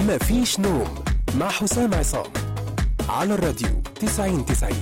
مفيش نوم مع حسام عصام على الراديو 90 90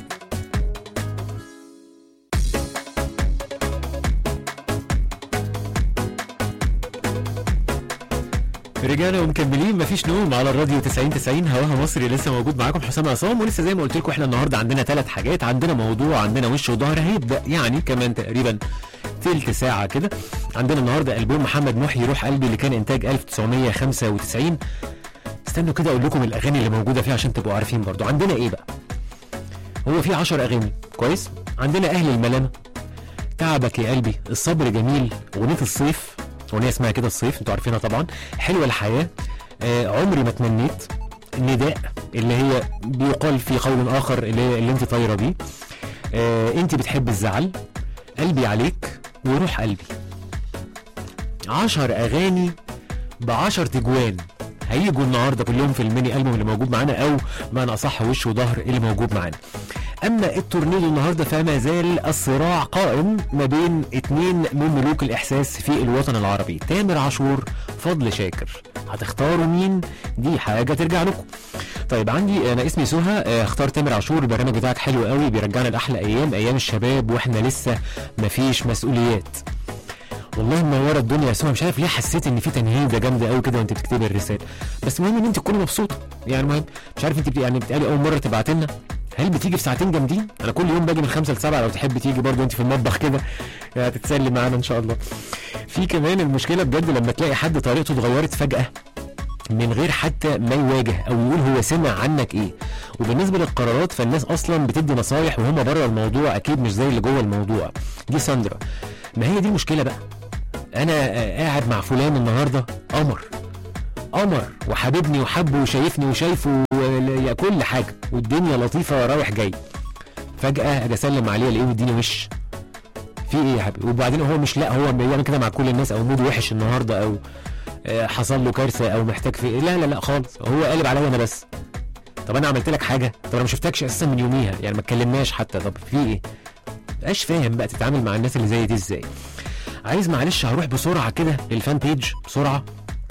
رجعنا ومكملين مفيش نوم على الراديو 90 90 هواها مصري لسه موجود معاكم حسام عصام ولسه زي ما قلت لكم احنا النهارده عندنا ثلاث حاجات عندنا موضوع عندنا وش وظهر هيبدا يعني كمان تقريبا تلت ساعه كده عندنا النهارده البوم محمد محي روح قلبي اللي كان انتاج 1995 استنوا كده اقول لكم الاغاني اللي موجوده فيها عشان تبقوا عارفين برضو عندنا ايه بقى هو في 10 اغاني كويس عندنا اهل الملامه تعبك يا قلبي الصبر جميل اغنيه الصيف اغنيه اسمها كده الصيف انتوا عارفينها طبعا حلوه الحياه آه عمري ما تمنيت نداء اللي هي بيقال في قول اخر اللي, هي اللي انت طايره بيه آه انت بتحب الزعل قلبي عليك وروح قلبي عشر اغاني بعشر تجوان هيجوا النهارده كلهم في الميني البوم اللي موجود معانا او معنى اصح وش وظهر اللي موجود معانا اما التورنيدو النهارده فما زال الصراع قائم ما بين اتنين من ملوك الاحساس في الوطن العربي تامر عاشور فضل شاكر هتختاروا مين دي حاجه ترجع لكم طيب عندي انا اسمي سهى آه، اختار تامر عاشور البرنامج بتاعك حلو قوي بيرجعنا لاحلى ايام ايام الشباب واحنا لسه مفيش مسؤوليات والله منوره الدنيا يا سهى مش عارف ليه حسيت ان في تنهيده جامده قوي كده وانت بتكتبي الرساله بس المهم ان انت تكوني مبسوطه يعني المهم مش عارف انت بت- يعني بتقالي اول مره تبعت لنا هل بتيجي في ساعتين جامدين؟ انا كل يوم باجي من خمسة لسبعة لو تحب تيجي برضو انت في المطبخ كده هتتسلي معانا ان شاء الله. في كمان المشكله بجد لما تلاقي حد طريقته اتغيرت فجاه من غير حتى ما يواجه او يقول هو سمع عنك ايه وبالنسبه للقرارات فالناس اصلا بتدي نصايح وهم بره الموضوع اكيد مش زي اللي جوه الموضوع دي ساندرا ما هي دي مشكله بقى انا آه، قاعد مع فلان النهارده قمر قمر وحبيبني وحبه وشايفني وشايفه و- كل حاجه والدنيا لطيفه رايح جاي فجاه اجي اسلم عليه الاقيه مديني وش في ايه يا حبيبي وبعدين هو مش لا هو بيعمل كده مع كل الناس او موده وحش النهارده او آه، حصل له كارثه او محتاج في إيه. لا لا لا خالص هو قالب عليا انا بس طب انا عملت لك حاجه طب انا ما شفتكش اساسا من يوميها يعني ما اتكلمناش حتى طب في ايه مبقاش فاهم بقى تتعامل مع الناس اللي زي دي ازاي عايز معلش هروح بسرعه كده للفان بيج بسرعه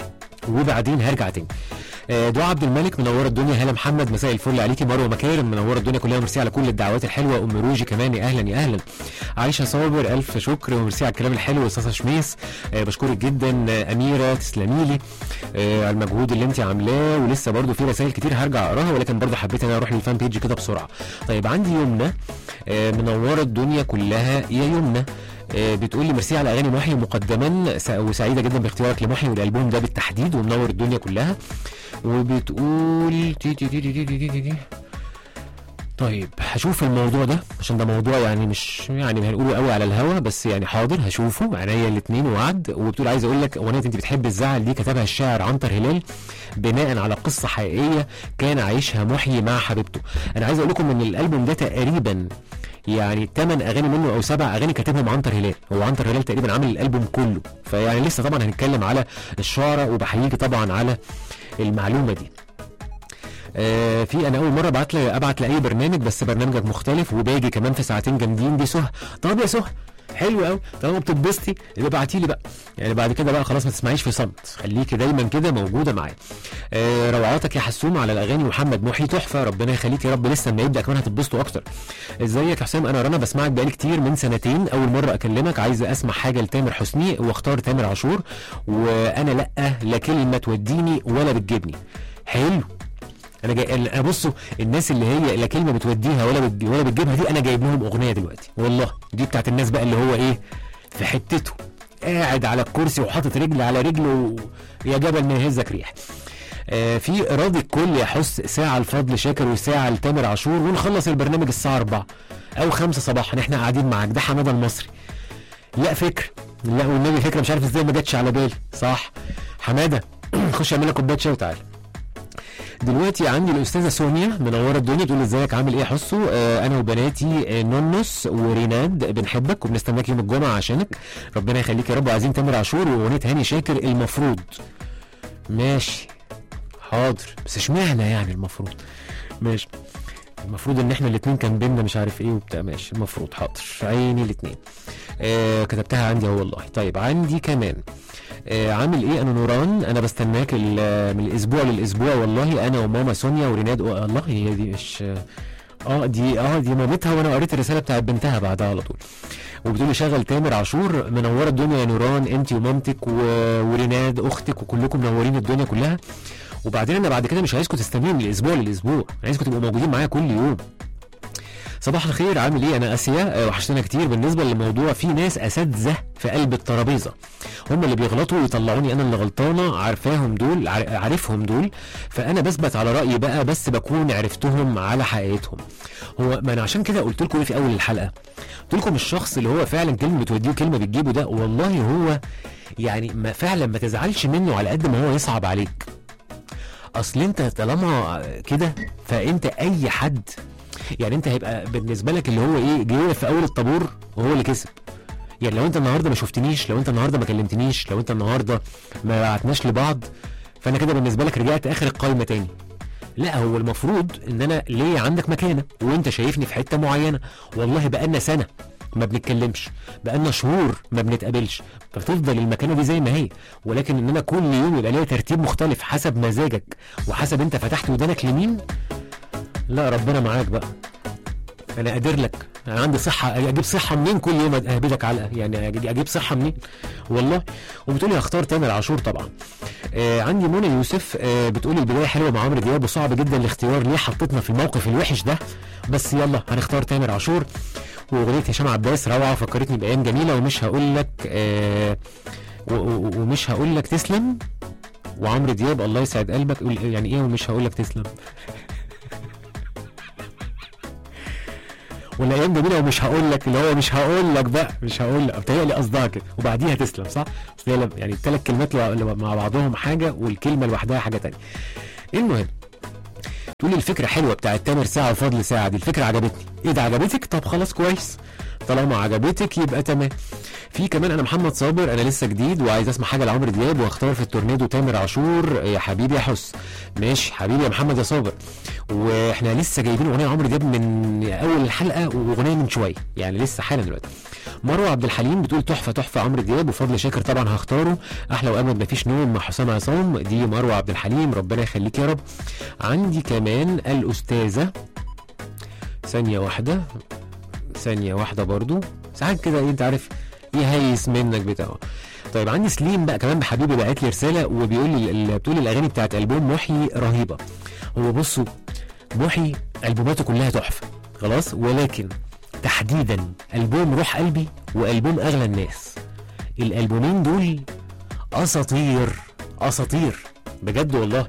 وبعدين هرجع تاني آه، دعاء عبد الملك منوره الدنيا هلا محمد مساء الفل عليكي مروه مكارم منوره الدنيا كلها ميرسي على كل الدعوات الحلوه ام روجي كمان يا اهلا يا اهلا عايشه صابر الف شكر وميرسي على الكلام الحلو استاذه شميس آه، بشكرك جدا آه، اميره تسلمي لي آه، على المجهود اللي انت عاملاه ولسه برضو في رسائل كتير هرجع اقراها ولكن برضو حبيت ان انا اروح للفان بيج كده بسرعه طيب عندي يمنى آه، منوره الدنيا كلها يا يمنى آه، بتقول لي ميرسي على اغاني محي مقدما س- وسعيده جدا باختيارك لمحي والالبوم ده بالتحديد ومنور الدنيا كلها وبتقول تي تي تي تي تي تي تي تي. طيب هشوف الموضوع ده عشان ده موضوع يعني مش يعني هنقوله قوي على الهوا بس يعني حاضر هشوفه عينيا الاثنين وعد وبتقول عايز اقول لك اغنيه انت بتحب الزعل دي كتبها الشاعر عنتر هلال بناء على قصه حقيقيه كان عايشها محيي مع حبيبته انا عايز اقول لكم ان الالبوم ده تقريبا يعني 8 اغاني منه او سبع اغاني كاتبهم عنتر هلال هو عنتر هلال تقريبا عامل الالبوم كله فيعني لسه طبعا هنتكلم على الشعراء وبحييكي طبعا على المعلومه دي آه في انا اول مره ابعت لي ابعت لاي برنامج بس برنامجك مختلف وباجي كمان في ساعتين جامدين دي سهى طب يا سهى حلو قوي طالما بتتبسطي يبقى ابعتي لي بقى يعني بعد كده بقى خلاص ما تسمعيش في صمت خليكي دايما كده موجوده معايا آه روعاتك يا حسوم على الاغاني محمد محي تحفه ربنا يخليك يا رب لسه لما يبدا كمان هتتبسطوا اكتر ازيك يا حسام انا رنا بسمعك بقالي كتير من سنتين اول مره اكلمك عايز اسمع حاجه لتامر حسني واختار تامر عاشور وانا لا لا كلمه توديني ولا بتجيبني حلو انا جاي انا بصوا الناس اللي هي لا كلمه بتوديها ولا بتج... ولا بتجيبها دي انا جايب لهم اغنيه دلوقتي والله دي بتاعت الناس بقى اللي هو ايه في حتته قاعد على الكرسي وحاطط رجل على رجل و... يا جبل ما يهزك ريح آه في راضي الكل يحس ساعة لفضل شاكر وساعة لتامر عاشور ونخلص البرنامج الساعة 4 أو 5 صباحا احنا قاعدين معاك ده حمادة المصري لا فكرة لا والنبي فكرة مش عارف ازاي ما جاتش على بالي صح حمادة خش اعمل لك كوباية شاي وتعالى دلوقتي عندي الاستاذه سونيا منوره الدنيا تقول ازيك عامل ايه يا حسو آه انا وبناتي آه نونس وريناد بنحبك وبنستناك يوم الجمعه عشانك ربنا يخليك يا رب عايزين تامر عاشور واغنيه هاني شاكر المفروض ماشي حاضر بس اشمعنى يعني المفروض ماشي المفروض ان احنا الاثنين كان بينا مش عارف ايه وبتاع ماشي المفروض حاضر عيني الاثنين آه كتبتها عندي اهو والله طيب عندي كمان آه عامل ايه انا نوران انا بستناك ال- من الاسبوع للاسبوع والله انا وماما سونيا وريناد و- الله هي دي مش اه دي اه دي مامتها وانا قريت الرساله بتاعت بنتها بعدها على طول وبتقولي شغل تامر عاشور منوره الدنيا يا نوران انت ومامتك و... وريناد اختك وكلكم منورين الدنيا كلها وبعدين انا بعد كده مش عايزكم تستنوني من الاسبوع للاسبوع انا عايزكم تبقوا موجودين معايا كل يوم صباح الخير عامل ايه انا اسيا آه، وحشتنا كتير بالنسبه للموضوع في ناس اساتذه في قلب الترابيزه هم اللي بيغلطوا ويطلعوني انا اللي غلطانه عارفاهم دول عار- عارفهم دول فانا بثبت على رايي بقى بس بكون عرفتهم على حقيقتهم هو ما انا عشان كده قلت لكم ايه في اول الحلقه قلت لكم الشخص اللي هو فعلا كلمه بتوديه وكلمه بتجيبه ده والله هو يعني ما فعلا ما تزعلش منه على قد ما هو يصعب عليك اصل انت طالما كده فانت اي حد يعني انت هيبقى بالنسبه لك اللي هو ايه جه في اول الطابور وهو اللي كسب يعني لو انت النهارده ما شفتنيش لو انت النهارده ما كلمتنيش لو انت النهارده ما بعتناش لبعض فانا كده بالنسبه لك رجعت اخر القايمه تاني لا هو المفروض ان انا ليا عندك مكانه وانت شايفني في حته معينه والله بقالنا سنه ما بنتكلمش بقالنا شهور ما بنتقابلش فتفضل المكانه دي زي ما هي ولكن ان انا كل يوم يبقى ليا ترتيب مختلف حسب مزاجك وحسب انت فتحت ودانك لمين لا ربنا معاك بقى انا قادر لك انا عندي صحه اجيب صحه منين كل يوم اهبدك علقه يعني أجي- اجيب صحه منين والله وبتقولي هختار تامر عاشور طبعا آه عندي منى يوسف آه بتقولي البدايه حلوه مع عمرو دياب وصعب جدا الاختيار ليه حطيتنا في الموقف الوحش ده بس يلا هنختار تامر عاشور واغنيه هشام عباس روعه فكرتني بايام جميله ومش هقول لك آه و- و- ومش هقول لك تسلم وعمرو دياب الله يسعد قلبك قول- يعني ايه ومش هقول لك تسلم ولا ايام جميله ومش هقول لك اللي هو مش هقول لك بقى مش هقول لك بتهيألي قصدها كده وبعديها تسلم صح؟ اصل هي لما- يعني الثلاث كلمات لو- لو مع بعضهم حاجه والكلمه لوحدها حاجه تانية. المهم تقولي الفكره حلوه بتاعت تامر ساعه وفضل ساعه دي الفكره عجبتني ايه ده عجبتك طب خلاص كويس طالما عجبتك يبقى تمام في كمان انا محمد صابر انا لسه جديد وعايز اسمع حاجه لعمرو دياب واختار في التورنيدو تامر عاشور يا حبيبي يا حس ماشي حبيبي يا محمد يا صابر واحنا لسه جايبين اغنيه عمرو دياب من اول الحلقه واغنيه من شويه يعني لسه حالا دلوقتي مروه عبد الحليم بتقول تحفه تحفه عمرو دياب وفضل شاكر طبعا هختاره احلى وامل مفيش نوم مع حسام عصام دي مروه عبد الحليم ربنا يخليك يا رب عندي كمان الاستاذه ثانيه واحده ثانيه واحده برضو ساعات كده إيه، انت عارف يهيس منك بتاعه طيب عندي سليم بقى كمان بحبيبي بعت لي رساله وبيقول لي ال- بتقول لي الاغاني بتاعت البوم محيي رهيبه هو بصوا محي البوماته كلها تحفه خلاص ولكن تحديدا البوم روح قلبي والبوم اغلى الناس الالبومين دول اساطير اساطير بجد والله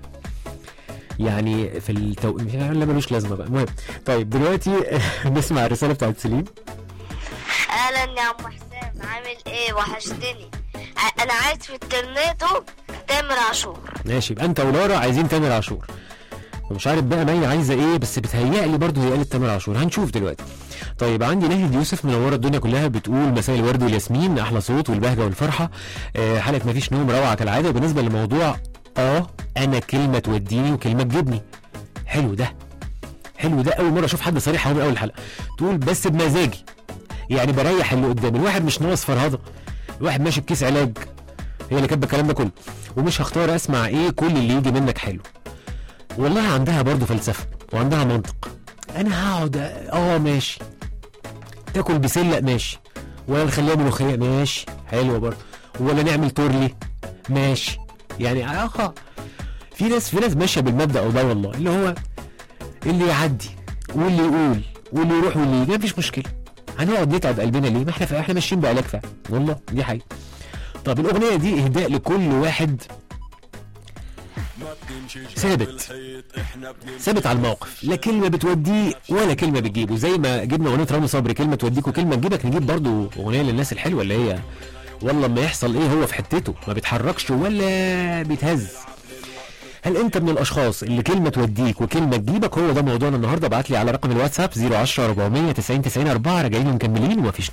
يعني في التو... لا ملوش لازمه بقى المهم طيب دلوقتي نسمع الرساله بتاعت سليم اهلا يا عم حسام عامل ايه وحشتني ع- انا عايز في الترنيتو تامر عاشور ماشي يبقى انت ولارا عايزين تامر عاشور ومش عارف بقى مي عايزه ايه بس بتهيألي برضه هي قالت تامر عاشور هنشوف دلوقتي طيب عندي ناهد يوسف منوره الدنيا كلها بتقول مساء الورد والياسمين احلى صوت والبهجه والفرحه آه حلقه مفيش نوم روعه كالعاده وبالنسبه للموضوع اه انا كلمه توديني وكلمه تجيبني حلو ده حلو ده اول مره اشوف حد صريح اهو من اول حلقه تقول بس بمزاجي يعني بريح اللي قدامي الواحد مش ناقص فرهضه الواحد ماشي بكيس علاج هي اللي كاتبه الكلام ده كله ومش هختار اسمع ايه كل اللي يجي منك حلو والله عندها برضه فلسفه وعندها منطق انا هقعد اه ماشي تاكل بسله ماشي ولا نخليها ملوخيه ماشي حلوه برضه ولا نعمل تورلي ماشي يعني اه في ناس في ناس ماشيه بالمبدا ده والله اللي هو اللي يعدي واللي يقول واللي يروح واللي يجي مفيش مشكله هنقعد نتعب قلبنا ليه؟ ما احنا احنا ماشيين بعلاج فعلا والله دي حقيقه طب الاغنيه دي اهداء لكل واحد ثابت ثابت على الموقف لا كلمه بتوديه ولا كلمه بتجيبه زي ما جبنا اغنيه رامي صبري كلمه توديك وكلمه تجيبك نجيب برضو اغنيه للناس الحلوه اللي هي والله لما يحصل ايه هو في حتته ما بيتحركش ولا بيتهز هل انت من الاشخاص اللي كلمه توديك وكلمه تجيبك هو ده موضوعنا النهارده ابعت لي على رقم الواتساب 010 400 90 90 4 راجعين ومكملين ومفيش